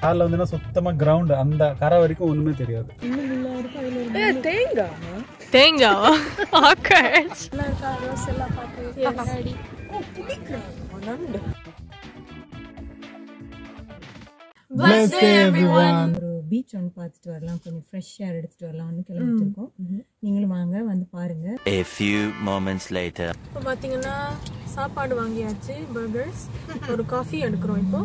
காலில் வந்துன்னா சுத்தமா கிரவுண்ட் அந்த கரை வரைக்கும் ஒண்ணுமே தெரியாது தேங்காய் தேங்காவா ஆக்காஷ் ஒரு பீச் ஒன்று பார்த்துட்டு வரலாம் கொஞ்சம் ஃப்ரெஷ் ஏர் எடுத்துட்டு வரலாம்னு கிளம்பிட்டுருக்கோம் நீங்களும் வாங்க வந்து பாருங்க A few moments later. இப்போ பார்த்தீங்கன்னா சாப்பாடு வாங்கியாச்சு பர்கர்ஸ் ஒரு காஃபி எடுக்கிறோம் இப்போ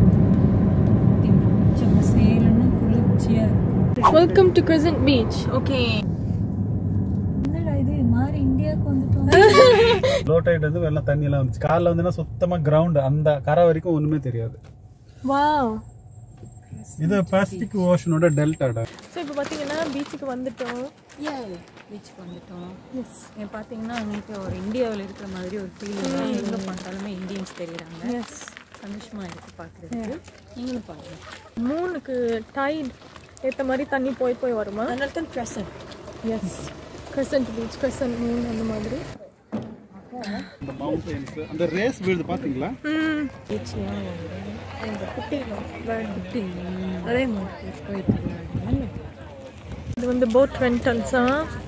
கொஞ்சம் சேலன்னு குளிர்ச்சியா இருக்கும் welcome to Crescent Beach okay என்னடா இது மாறி இந்தியாவுக்கு வந்துட்டோம் லோ டைட் வந்து வெள்ளம் தண்ணி எல்லாம் வந்துச்சு காலில் வந்துன்னா சுத்தமா கிரவுண்ட் அந்த கரை வரைக்கும் ஒண்ணுமே தெரியாது வாவ் இது பசிபிக் ஓஷனோட டெல்டாடா ஸோ இப்போ பார்த்தீங்கன்னா பீச்சுக்கு வந்துட்டோம் பீச்சுக்கு வந்துட்டோம் எஸ் பார்த்தீங்கன்னா உங்களுக்கு ஒரு இந்தியாவில் இருக்கிற மாதிரி ஒரு ஃபீலிங் எங்கே பார்த்தாலுமே இந்தியன்ஸ் தெரியுறாங்க எஸ் சந்தோஷமா இருக்கு பார்க்குறதுக்கு நீங்களும் பாருங்க மூணுக்கு டைட் ஏற்ற மாதிரி தண்ணி போய் போய் வருமா அதனால தான் ப்ரெசன்ட் எஸ் கிரசன்ட் பீச் கிரசன்ட் மூணு அந்த மாதிரி அந்த மவுண்டன்ஸ் அந்த ரேஸ் வீடு பாத்தீங்களா ம் பீச்லேயும் இந்த குட்டி குட்டி அதே மாதிரி போயிட்டு இருக்காங்க இது வந்து போட் ரெண்டல்ஸா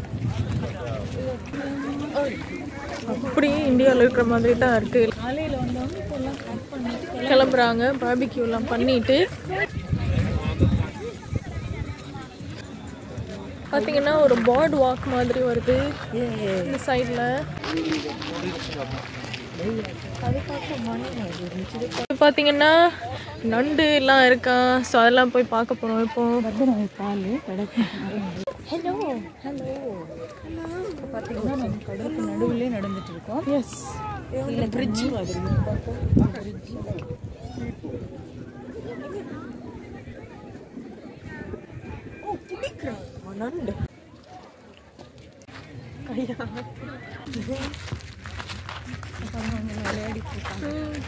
அப்படி இந்தியாவில் இருக்கிற மாதிரி தான் இருக்கு காலையில் வந்தவங்க இப்போல்லாம் கட் பண்ணிட்டு கிளம்புறாங்க பார்பிக்யூலாம் பண்ணிட்டு பார்த்தீங்கன்னா ஒரு பார்ட் வாக் மாதிரி வருது இந்த சைடில் பார்த்தீங்கன்னா நண்டு எல்லாம் இருக்கா ஸோ அதெல்லாம் போய் பார்க்க போகிறோம் இப்போ பால் ஹலோ ஹலோ இப்போ பார்த்தீங்கன்னா நம்ம கடலுக்கு நடுவுலயே நடந்துட்டு இருக்கோம் எஸ் இல்லை பிரிட்ஜ் மாதிரி நண்டு விளையாடிட்டு இருக்காங்க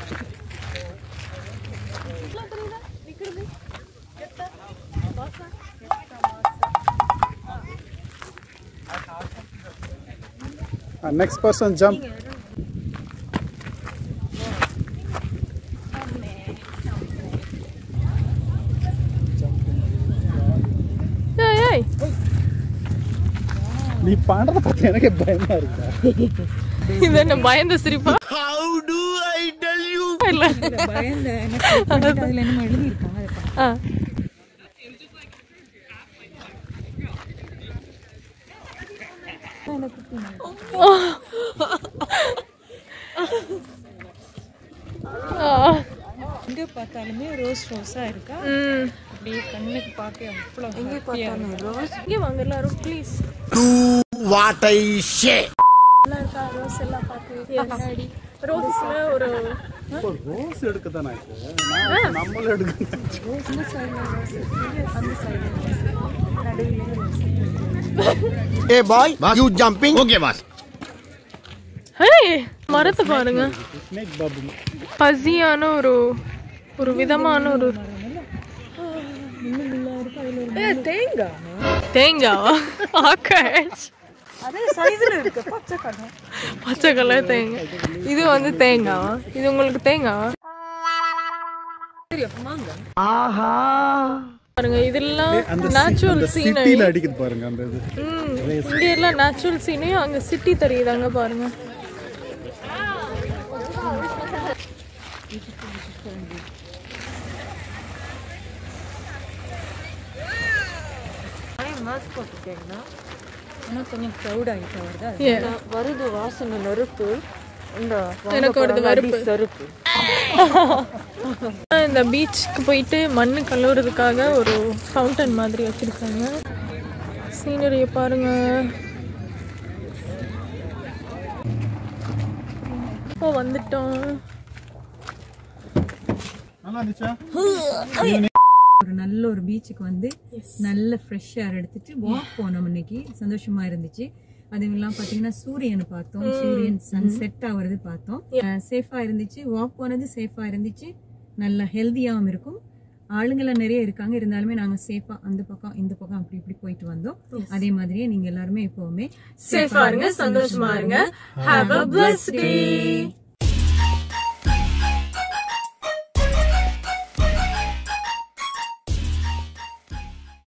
நெக்ஸ்ட் பர்சன் ஜம்ப் ஏய் ஏய் நீ பண்றத பார்த்து எனக்கே பயமா இருக்கா இது என்ன பயந்த சிரிப்பா இல்ல பயந்த எனக்கு அதில் என்னமோ எழுதியிருக்காங்க அதை பாருங்க. ஆ ஆ. எங்க பார்த்தாலுமே ரோஸ் ரோஸா இருக்கா ம் அப்படியே கண்ணுக்கு பார்க்க அவ்வளோ எங்கே பார்த்தாலும் ரோஸ் இங்கே வாங்க எல்லாரும் ப்ளீஸ் ரோஸ்ல ஒரு ரோஸ் எடுக்க தானே நான் நம்மளும் எடுக்க Hey boy, you jumping? Okay, boss. ஹே மரத்தை பாருங்க ஸ்னேக் பாபு பசியான ஒரு ஒரு விதமான ஒரு தேங்காய் தேங்காவா ஆக்காஷ் அதே சைஸ்ல இருக்கு பச்சை கடை பச்சை கலர் தேங்காய் இது வந்து தேங்காவா இது உங்களுக்கு தேங்காவா பாருங்க இதெல்லாம் அந்த நேச்சுரல் சீனரி சிட்டில அடிக்குது பாருங்க அந்த இது இங்க எல்லாம் நேச்சுரல் சீனையும் அங்க சிட்டி தெரியுதாங்க பாருங்க மாஸ்க் போட்டுருக்கேன்னா ஆனால் கொஞ்சம் க்ரௌட் ஆகிட்டு வருது அது Yeah. வருது வாசனை நெருப்பு இந்த எனக்கு வருது வெறுப்பு. செருப்பு இந்த பீச்சுக்கு போயிட்டு மண்ணு கழுவுறதுக்காக ஒரு ஃபவுண்டன் மாதிரி வச்சிருக்காங்க சீனரியை பாருங்க இப்போ வந்துட்டோம் நல்லா இருந்துச்சா ஒரு நல்ல ஒரு பீச்சுக்கு வந்து நல்ல ஃப்ரெஷ் ஏர் எடுத்துட்டு வாக் போனோம் இன்னைக்கு சந்தோஷமா இருந்துச்சு அதுங்கெல்லாம் பாத்தீங்கன்னா சூரியனை பார்த்தோம் சூரியன் சன் செட் ஆகுறது பார்த்தோம் சேஃபா இருந்துச்சு வாக் போனது சேஃபா இருந்துச்சு நல்ல ஹெல்த்தியாவும் இருக்கும் ஆளுங்கெல்லாம் நிறைய இருக்காங்க இருந்தாலுமே நாங்க சேஃபா அந்த பக்கம் இந்த பக்கம் அப்படி இப்படி போயிட்டு வந்தோம் அதே மாதிரியே நீங்க எல்லாருமே எப்பவுமே சேஃபா இருங்க சந்தோஷமா இருங்க ஹாவ் அ பிளஸ்ட் டே